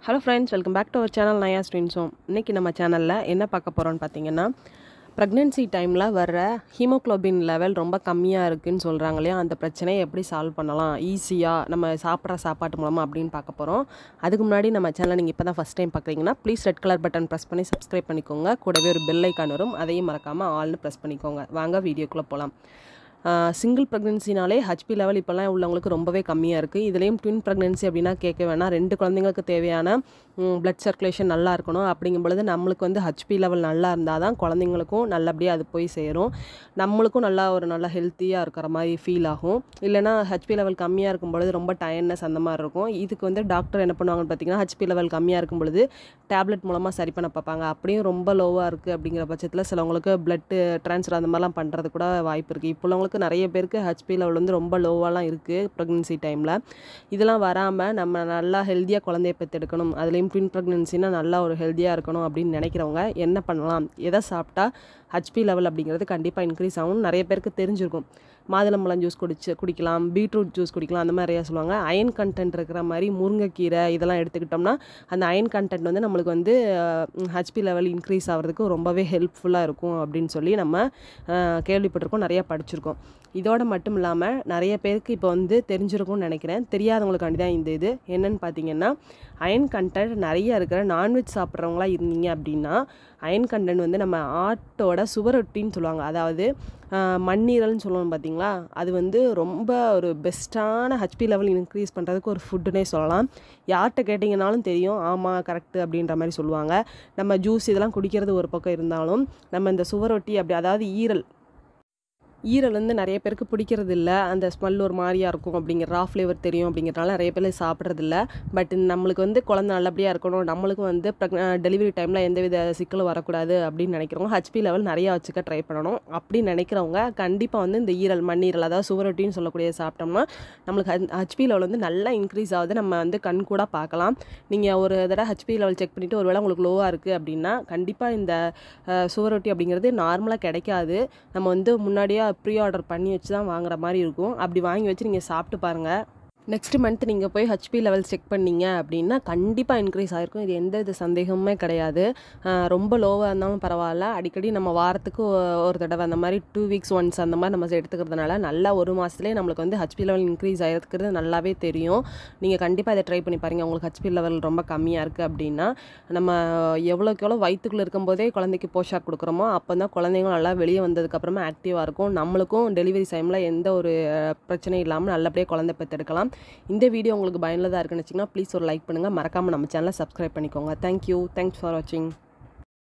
hello friends welcome back to our channel நயா ஸ்ட்ரீன்ஸ் home இன்றைக்கி நம்ம சேனலில் என்ன பார்க்க போகிறோம்னு பார்த்தீங்கன்னா ப்ரெக்னென்சி டைமில் வர்ற ஹீமோக்ளோபின் லெவல் ரொம்ப கம்மியாக இருக்குன்னு சொல்கிறாங்க இல்லையா அந்த பிரச்சனையை எப்படி சால்வ் பண்ணலாம் ஈஸியாக நம்ம சாப்பிட்ற சாப்பாட்டு மூலமாக அப்படின்னு பார்க்க போகிறோம் அதுக்கு முன்னாடி நம்ம சேனலை நீங்கள் இப்போ தான் ஃபஸ்ட் டைம் பார்க்குறீங்கன்னா please red colour button press பண்ணி சப்ஸ்கிரைப் பண்ணிக்கோங்க கூடவே ஒரு பெல் ஐக்கான் வரும் அதையும் மறக்காமல் ஆல்னு ப்ரெஸ் பண்ணிக்கோங்க வாங்க வீடியோக்குள்ளே போகலாம் சிங்கிள் ப்ரெக்னென்சினாலே ஹச்பி லெவல் இப்போல்லாம் உள்ளவங்களுக்கு ரொம்பவே கம்மியாக இருக்குது இதுலேயும் ட்வின் ப்ரெக்னென்சி அப்படின்னா கேட்க வேணாம் ரெண்டு குழந்தைங்களுக்கு தேவையான பிளட் சர்க்குலேஷன் நல்லா இருக்கணும் அப்படிங்கும் பொழுது நம்மளுக்கு வந்து ஹச்பி லெவல் நல்லா இருந்தால் தான் குழந்தைங்களுக்கும் நல்லபடியாக அது போய் சேரும் நம்மளுக்கும் நல்லா ஒரு நல்லா ஹெல்த்தியாக இருக்கிற மாதிரி ஃபீல் ஆகும் இல்லைனா ஹச்பி லெவல் கம்மியாக இருக்கும் பொழுது ரொம்ப டயர்னஸ் அந்த மாதிரி இருக்கும் இதுக்கு வந்து டாக்டர் என்ன பண்ணுவாங்கன்னு பார்த்தீங்கன்னா ஹச்பி லெவல் கம்மியாக இருக்கும் பொழுது டேப்லெட் மூலமாக சரி பண்ண பார்ப்பாங்க அப்படியும் ரொம்ப லோவாக இருக்குது அப்படிங்கிற பட்சத்தில் சிலவங்களுக்கு பிளட்டு ட்ரான்ஸ்ஃபர் அந்த மாதிரிலாம் பண்ணுறது கூட வாய்ப்பு இருக்குது இப்போ உள்ளவங்களுக்கு நிறைய பேருக்கு ஹச்பி லெவல் வந்து ரொம்ப லோவாலாம் இருக்குது ப்ரெக்னென்சி டைமில் இதெல்லாம் வராமல் நம்ம நல்லா ஹெல்த்தியாக குழந்தைய பெற்றெடுக்கணும் அதுலேயும் ட்வின் ப்ரெக்னென்சினா நல்லா ஒரு ஹெல்த்தியாக இருக்கணும் அப்படின்னு நினைக்கிறவங்க என்ன பண்ணலாம் எதை சாப்பிட்டா ஹச்பி லெவல் அப்படிங்கிறது கண்டிப்பாக இன்க்ரீஸ் ஆகும் நிறைய பேருக்கு தெரிஞ்சிருக்கும் மாதுளம்பழம் ஜூஸ் குடிச்சு குடிக்கலாம் பீட்ரூட் ஜூஸ் குடிக்கலாம் அந்த மாதிரி நிறையா சொல்லுவாங்க அயன் கண்டென்ட் இருக்கிற மாதிரி முருங்கைக்கீரை இதெல்லாம் எடுத்துக்கிட்டோம்னா அந்த அயன் கண்டென்ட் வந்து நம்மளுக்கு வந்து ஹச்பி லெவல் இன்க்ரீஸ் ஆகிறதுக்கு ரொம்பவே ஹெல்ப்ஃபுல்லாக இருக்கும் அப்படின்னு சொல்லி நம்ம கேள்விப்பட்டிருக்கோம் நிறையா படிச்சிருக்கோம் இதோட மட்டும் இல்லாமல் நிறைய பேருக்கு இப்போ வந்து தெரிஞ்சிருக்கும்னு நினைக்கிறேன் தெரியாதவங்களுக்காண்டி தான் இந்த இது என்னென்னு பார்த்தீங்கன்னா அயன் கண்டென்ட் நிறைய இருக்கிற நான்வெஜ் சாப்பிட்றவங்களா இருந்தீங்க அப்படின்னா அயன் கண்டென்ட் வந்து நம்ம ஆட்டோட சுவரொட்டின்னு சொல்லுவாங்க அதாவது மண்ணீரல்னு சொல்லுவோம் பார்த்தீங்களா அது வந்து ரொம்ப ஒரு பெஸ்ட்டான ஹச்பி லெவல் இன்க்ரீஸ் பண்ணுறதுக்கு ஒரு ஃபுட்டுனே சொல்லலாம் யார்கிட்ட கேட்டிங்கனாலும் தெரியும் ஆமாம் கரெக்டு அப்படின்ற மாதிரி சொல்லுவாங்க நம்ம ஜூஸ் இதெல்லாம் குடிக்கிறது ஒரு பக்கம் இருந்தாலும் நம்ம இந்த சுவரொட்டி அப்படி அதாவது ஈரல் ஈரல் வந்து நிறைய பேருக்கு பிடிக்கிறது இல்லை அந்த ஸ்மெல் ஒரு மாதிரியாக இருக்கும் அப்படிங்கிற ரா ஃப்ளேவர் தெரியும் அப்படிங்கிறனால நிறைய பேர் சாப்பிட்றதில்ல பட் நம்மளுக்கு வந்து குழந்தை நல்லபடியாக இருக்கணும் நம்மளுக்கும் வந்து டெலிவரி டைமில் எந்தவித சிக்கலும் வரக்கூடாது அப்படின்னு நினைக்கிறவங்க ஹச்பி லெவல் நிறையா வச்சுக்க ட்ரை பண்ணணும் அப்படி நினைக்கிறவங்க கண்டிப்பாக வந்து இந்த ஈரல் மண்ணீரல் அதாவது சுவரொட்டின்னு சொல்லக்கூடிய சாப்பிட்டோம்னா நம்மளுக்கு ஹச்பி லெவல் வந்து நல்லா இன்க்ரீஸ் ஆகுது நம்ம வந்து கண் கூட பார்க்கலாம் நீங்கள் ஒரு தடவை ஹச்பி லெவல் செக் பண்ணிவிட்டு ஒரு வேளை உங்களுக்கு லோவாக இருக்குது அப்படின்னா கண்டிப்பாக இந்த சுவரொட்டி அப்படிங்கிறது நார்மலாக கிடைக்காது நம்ம வந்து முன்னாடியே ப்ரீ ஆர்டர் பண்ணி வச்சு தான் வாங்குற மாதிரி இருக்கும் அப்படி வாங்கி வச்சு நீங்கள் சாப்பிட்டு பாருங்கள் நெக்ஸ்ட் மந்த் நீங்கள் போய் ஹச்பி லெவல் செக் பண்ணீங்க அப்படின்னா கண்டிப்பாக இன்க்ரீஸ் ஆகிருக்கும் இது எந்த வித சந்தேகமுமே கிடையாது ரொம்ப லோவாக இருந்தாலும் பரவாயில்ல அடிக்கடி நம்ம வாரத்துக்கு ஒரு தடவை அந்த மாதிரி டூ வீக்ஸ் ஒன்ஸ் அந்த மாதிரி நம்ம எடுத்துக்கிறதுனால நல்லா ஒரு மாதத்துலேயே நம்மளுக்கு வந்து ஹச்பி லெவல் இன்க்ரீஸ் ஆகிருக்கிறது நல்லாவே தெரியும் நீங்கள் கண்டிப்பாக இதை ட்ரை பண்ணி பாருங்கள் உங்களுக்கு ஹச்பி லெவல் ரொம்ப கம்மியாக இருக்குது அப்படின்னா நம்ம எவ்வளோக்கு எவ்வளோ வயிற்றுக்குள்ளே இருக்கும்போதே குழந்தைக்கு போஷாக் கொடுக்குறோமோ அப்போ தான் குழந்தைங்களும் நல்லா வெளியே வந்ததுக்கப்புறமா ஆக்டிவாக இருக்கும் நம்மளுக்கும் டெலிவரி டைமில் எந்த ஒரு பிரச்சனையும் இல்லாமல் நல்லபடியாக குழந்தை பெற்றெடுக்கலாம் இந்த வீடியோ உங்களுக்கு பயனுள்ளதாக இருக்குன்னு வச்சிங்கன்னா ப்ளீஸ் ஒரு லைக் பண்ணுங்கள் மறக்காமல் நம்ம சேனலை சப்ஸ்கிரைப் பண்ணிக்கோங்க தேங்க்யூ தேங்க்ஸ் ஃபார் வாட்சிங்